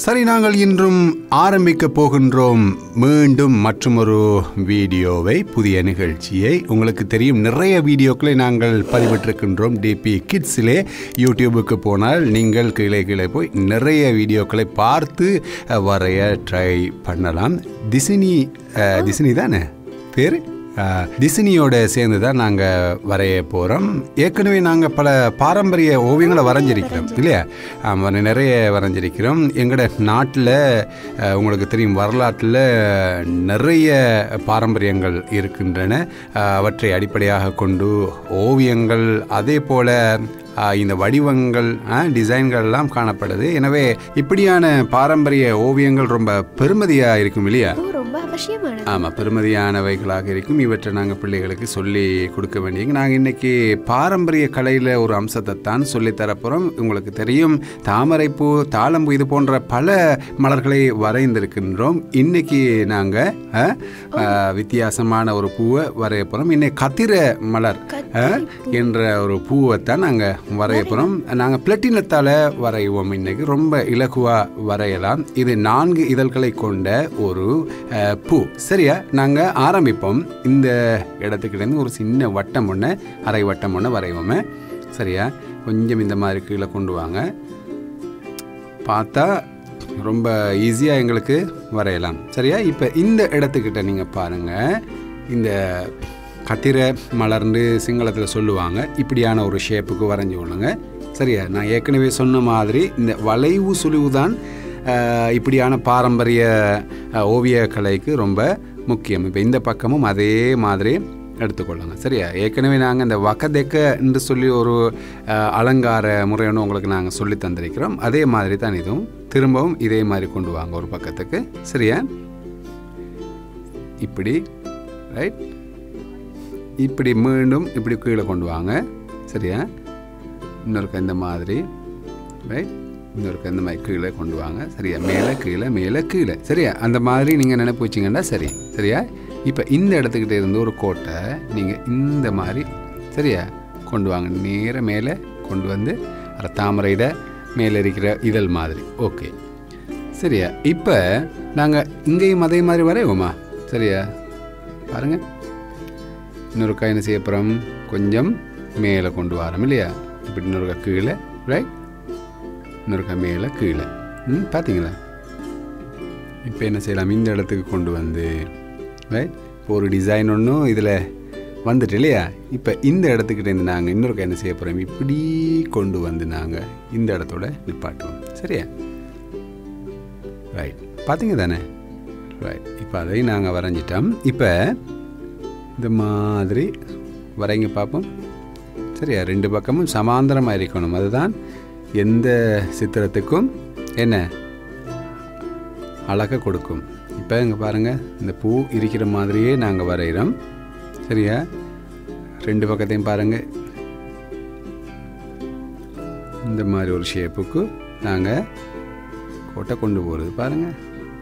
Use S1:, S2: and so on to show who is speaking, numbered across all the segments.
S1: சரி நாங்கள் இன்றும் ஆரம்பிக்க போகின்றோம் மீண்டும் மற்றொரு வீடியோவை புதிய நிகழ்ச்சியை உங்களுக்கு தெரியும் நிறைய வீடியோக்களை நாங்கள் பதிவிட்டிருக்கின்றோம் டிபி கிட்ஸிலே யூடியூபுக்கு போனால் நீங்கள் கீழே கீழே போய் நிறைய வீடியோக்களை பார்த்து அஹ், வரைய ட்ரை பண்ணலாம் திசினி அஹ், திசினி தானே பேர் அஹ், டிஸ்னியோட சேர்ந்து தான் நாங்கள் வரைய போகிறோம் ஏற்கனவே நாங்கள் பல பாரம்பரிய ஓவியங்களை வரைஞ்சிருக்கிறோம் இல்லையா ஆமாம் நிறைய வரைஞ்சிருக்கிறோம் எங்களோட நாட்டில் உங்களுக்கு தெரியும் வரலாற்றில் நிறைய பாரம்பரியங்கள் இருக்கின்றன அஹ், அவற்றை அடிப்படையாக கொண்டு ஓவியங்கள் அதே போல் ஆஹ் இந்த வடிவங்கள் ஆஹ் டிசைன்கள் எல்லாம் காணப்படுது எனவே இப்படியான பாரம்பரிய ஓவியங்கள் ரொம்ப பெருமதியாக இருக்கும் இல்லையா
S2: ஓ ரொம்ப அவசியமானது
S1: ஆமாம் பெருமதியானவைகளாக இருக்கும் இவற்றை நாங்கள் பிள்ளைகளுக்கு சொல்லி கொடுக்க வேண்டியது நாங்கள் இன்னைக்கு பாரம்பரிய கலையில் ஒரு அம்சத்தை தான் சொல்லித் தரப்போகிறோம் உங்களுக்கு தெரியும் தாமரைப்பூ தாளம்பூ இது போன்ற பல மலர்களை வரைந்திருக்கின்றோம் இன்னைக்கு நாங்கள் வித்தியாசமான ஒரு பூவை வரைய போகிறோம் இன்னைக்கு கத்திர மலர் ஆஹ், என்ற ஒரு பூவை தான் நாங்கள் வரைய போகிறோம் நாங்கள் பிளட்டினத்தால் வரைவோம் இன்னைக்கு ரொம்ப இலகுவாக வரையலாம் இது நான்கு இதழ்களை கொண்ட ஒரு அஹ், பூ சரியா நாங்கள் ஆரம்பிப்போம் இந்த இடத்துக்கிட்டேருந்து ஒரு சின்ன வட்டம் ஒன்று அரை வட்டம் ஒன்று வரைவோமே சரியா கொஞ்சம் இந்த மாதிரி கீழே கொண்டு வாங்க பார்த்தா ரொம்ப ஈஸியாக எங்களுக்கு வரையலாம் சரியா இப்போ இந்த இடத்துக்கிட்ட நீங்கள் பாருங்கள் இந்த கத்திர மலர்ந்து சிங்களத்தில் சொல்லுவாங்க இப்படியான ஒரு ஷேப்புக்கு வரைஞ்சி கொள்ளுங்க சரியா நான் ஏற்கனவே சொன்ன மாதிரி இந்த வளைவு சுழிவு தான் ஆஹ், இப்படியான பாரம்பரிய ஆஹ், ஓவிய கலைக்கு ரொம்ப முக்கியம் இப்போ இந்த பக்கமும் அதே மாதிரி எடுத்துக்கொள்ளுங்க சரியா ஏற்கனவே நாங்கள் இந்த வக்கதெக்க என்று சொல்லி ஒரு அஹ், அலங்கார முறை ஒன்று உங்களுக்கு நாங்கள் சொல்லி தந்திருக்கிறோம் அதே மாதிரி தான் இதுவும் திரும்பவும் இதே மாதிரி கொண்டு வாங்க ஒரு பக்கத்துக்கு சரியா இப்படி ரைட் இப்படி மீண்டும் இப்படி கீழே கொண்டு வாங்க சரியா இன்னொருக்க இந்த மாதிரி ரைட் இன்னொருக்க இந்த மாதிரி கீழே கொண்டு வாங்க சரியா மேலே கீழே மேலே கீழே சரியா அந்த மாதிரி நீங்கள் நினைப்பு வச்சிங்கன்னா சரி சரியா இப்போ இந்த இடத்துக்கிட்ட இருந்து ஒரு கோட்டை நீங்கள் இந்த மாதிரி சரியா கொண்டு வாங்க நேர மேலே கொண்டு வந்து அந்த தாமரையிட மேலே இருக்கிற இதழ் மாதிரி ஓகே சரியா இப்போ நாங்கள் இங்கேயும் அதே மாதிரி வரைவோமா சரியா பாருங்க இன்னொருக்கா என்ன செய்ய போகிறோம் கொஞ்சம் மேலே கொண்டு வரோம் இல்லையா இப்படி இன்னொருக்கா கீழே ரைட் இன்னொருக்கா மேலே கீழே ம் பார்த்தீங்களா இப்போ என்ன செய்யலாம் இந்த இடத்துக்கு கொண்டு வந்து ரைட் இப்போ ஒரு டிசைன் ஒன்றும் இதில் வந்துட்டு இல்லையா இப்போ இந்த இடத்துக்கிட்டேருந்து நாங்கள் இன்னொருக்கா என்ன செய்ய போகிறோம் இப்படி கொண்டு வந்து நாங்கள் இந்த இடத்தோட நிப்பாட்டுவோம் சரியா ரைட் பார்த்தீங்க தானே ரைட் இப்போ அதை நாங்கள் வரைஞ்சிட்டோம் இப்போ இந்த மாதிரி வரைங்க பார்ப்போம் சரியா ரெண்டு பக்கமும் சமாந்தரமாக இருக்கணும் அதுதான் எந்த சித்திரத்துக்கும் என்ன அழகை கொடுக்கும் இப்போ இங்கே பாருங்கள் இந்த பூ இருக்கிற மாதிரியே நாங்கள் வரைகிறோம் சரியா ரெண்டு பக்கத்தையும் பாருங்கள் இந்த மாதிரி ஒரு ஷேப்புக்கு நாங்கள் கோட்டை கொண்டு போகிறது பாருங்கள்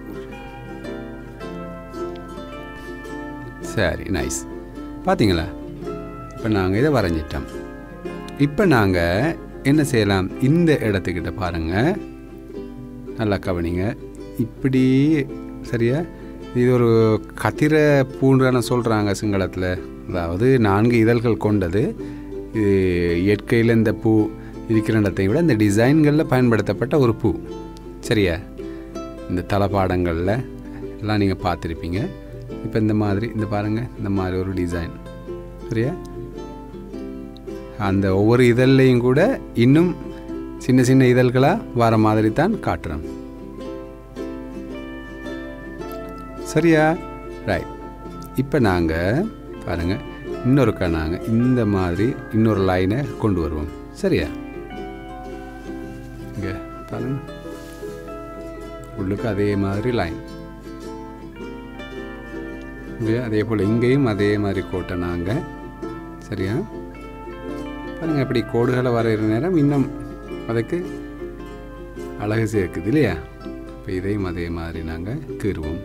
S1: சரி நைஸ் பார்த்தீங்களா இப்போ நாங்கள் இதை வரைஞ்சிட்டோம் இப்போ நாங்கள் என்ன செய்யலாம் இந்த இடத்துக்கிட்ட பாருங்கள் நல்லா கவனிங்க இப்படி சரியா இது ஒரு கத்திர பூண்டுன்னு சொல்கிறாங்க சிங்களத்தில் அதாவது நான்கு இதழ்கள் கொண்டது இது இயற்கையில் இந்த பூ இருக்கிற இடத்தை விட இந்த டிசைன்களில் பயன்படுத்தப்பட்ட ஒரு பூ சரியா இந்த தளபாடங்களில் எல்லாம் நீங்கள் பார்த்துருப்பீங்க இப்போ இந்த மாதிரி இந்த பாருங்கள் இந்த மாதிரி ஒரு டிசைன் சரியா அந்த ஒவ்வொரு இதழ்லையும் கூட இன்னும் சின்ன சின்ன இதழ்களாக வர மாதிரி தான் காட்டுறோம் சரியா ரைட் இப்போ நாங்கள் பாருங்கள் இன்னொருக்கா நாங்கள் இந்த மாதிரி இன்னொரு லைனை கொண்டு வருவோம் சரியா இங்கே பாருங்க உள்ளுக்கு அதே மாதிரி லைன் இல்லையா அதே போல் இங்கேயும் அதே மாதிரி கோட்டை நாங்கள் சரியா பாருங்கள் இப்படி கோடுகளை வரைகிற நேரம் இன்னும் அதுக்கு அழகு சேர்க்குது இல்லையா இப்போ இதையும் அதே மாதிரி நாங்கள் கீறுவோம்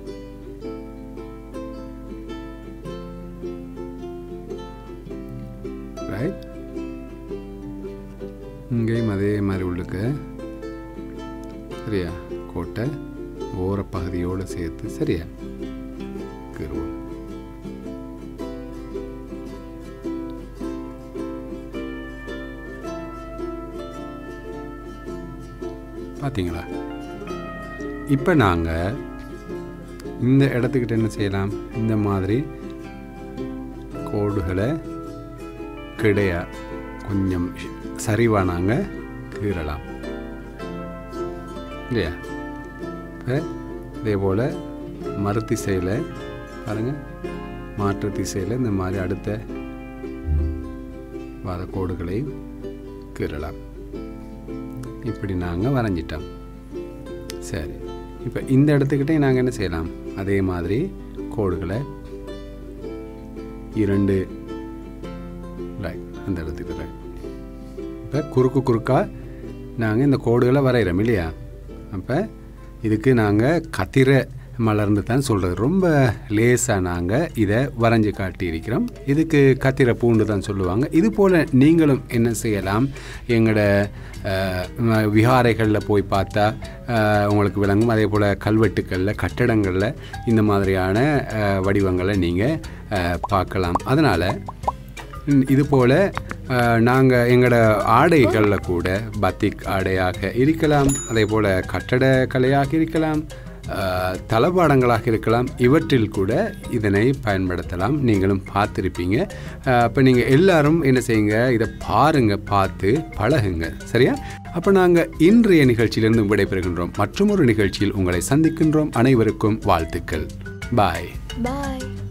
S1: ரைட் இங்கேயும் அதே மாதிரி உள்ளுக்கு சரியா கோட்டை ஓர பகுதியோடு சேர்த்து சரியா கீறுவோம் பார்த்தீங்களா இப்போ நாங்கள் இந்த இடத்துக்கிட்ட என்ன செய்யலாம் இந்த மாதிரி கோடுகளை கிடையா கொஞ்சம் சரிவாக நாங்கள் கீறலாம் இல்லையா இப்போ இதே போல் மறு திசையில் பாருங்கள் மாற்று திசையில் இந்த மாதிரி அடுத்த வார கோடுகளை கீறலாம் இப்படி நாங்கள் வரைஞ்சிட்டோம் சரி இப்போ இந்த இடத்துக்கிட்டே நாங்கள் என்ன செய்யலாம் அதே மாதிரி கோடுகளை இரண்டு ரைட் அந்த இடத்துக்கு ரைட் இப்போ குறுக்கு குறுக்கா நாங்கள் இந்த கோடுகளை வரைகிறோம் இல்லையா அப்போ இதுக்கு நாங்கள் கத்திர மலர்ந்து தான் சொல்கிறது ரொம்ப லேசாக நாங்கள் இதை வரைஞ்சி காட்டியிருக்கிறோம் இதுக்கு கத்திர பூண்டு தான் சொல்லுவாங்க இது போல் நீங்களும் என்ன செய்யலாம் எங்களோட விகாரைகளில் போய் பார்த்தா அஹ், உங்களுக்கு விளங்கும் அதே போல் கல்வெட்டுக்களில் கட்டடங்களில் இந்த மாதிரியான அஹ், வடிவங்களை நீங்கள் பார்க்கலாம் அதனால் ம், இது போல் நாங்கள் எங்களோட ஆடைகளில் கூட பத்திக் ஆடையாக இருக்கலாம் அதே போல் கட்டட கலையாக இருக்கலாம் அஹ், தளபாடங்களாக இருக்கலாம் இவற்றில் கூட இதனை பயன்படுத்தலாம் நீங்களும் பார்த்துருப்பீங்க அப்போ நீங்கள் எல்லாரும் என்ன செய்யுங்க இதை பாருங்க பார்த்து பழகுங்க சரியா அப்போ நாங்கள் இன்றைய நிகழ்ச்சியிலிருந்து விடைபெறுகின்றோம் மற்றும் ஒரு நிகழ்ச்சியில் உங்களை சந்திக்கின்றோம் அனைவருக்கும் வாழ்த்துக்கள் பாய்
S2: Bye.